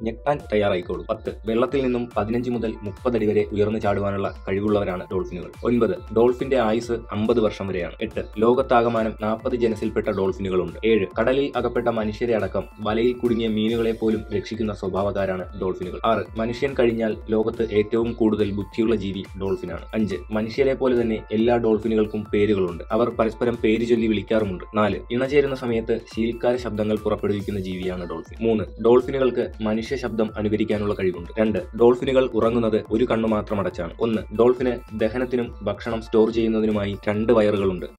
ഞെട്ടാൻ തയ്യാറായിക്കോളൂ പത്ത് വെള്ളത്തിൽ നിന്നും പതിനഞ്ച് മുതൽ മുപ്പത് അടി വരെ ഉയർന്നു ചാടുവാനുള്ള കഴിവുള്ളവരാണ് ഡോൾഫിനുകൾ ഒൻപത് ഡോൾഫിന്റെ ആയുസ് അമ്പത് വർഷം വരെയാണ് എട്ട് ലോകത്താകമാനം നാൽപ്പത് ജനസിൽപ്പെട്ട ഡോൾഫിനുകളുണ്ട് ഏഴ് കടലിൽ അകപ്പെട്ട മനുഷ്യരെ അടക്കം വലയിൽ കുടുങ്ങിയ മീനുകളെ പോലും രക്ഷിക്കുന്ന സ്വഭാവക്കാരാണ് ഡോൾഫിനുകൾ ആറ് മനുഷ്യൻ കഴിഞ്ഞാൽ ലോകത്ത് ഏറ്റവും കൂടുതൽ ബുദ്ധിയുള്ള ജീവി ഡോൾഫിനാണ് അഞ്ച് മനുഷ്യരെ പോലെ തന്നെ എല്ലാ ഡോൾഫിനുകൾക്കും പേരുകളുണ്ട് അവർ പരസ്പരം പേര് ചൊല്ലി വിളിക്കാറുമുണ്ട് നാല് ഇണചേരുന്ന സമയത്ത് ശീൽക്കാര ശബ്ദങ്ങൾ പുറപ്പെടുവിക്കുന്ന ജീവിയാണ് ഡോൾഫിൻ മൂന്ന് ഡോൾഫിനുകൾക്ക് മനുഷ്യ ശബ്ദം അനുകരിക്കാനുള്ള കഴിവുണ്ട് രണ്ട് ഡോൾഫിനുകൾ ഉറങ്ങുന്നത് ഒരു കണ്ണു മാത്രം അടച്ചാണ് ഒന്ന് ഡോൾഫിന് ദഹനത്തിനും ഭക്ഷണം സ്റ്റോർ ചെയ്യുന്നതിനുമായി രണ്ട് വയറുകളുണ്ട്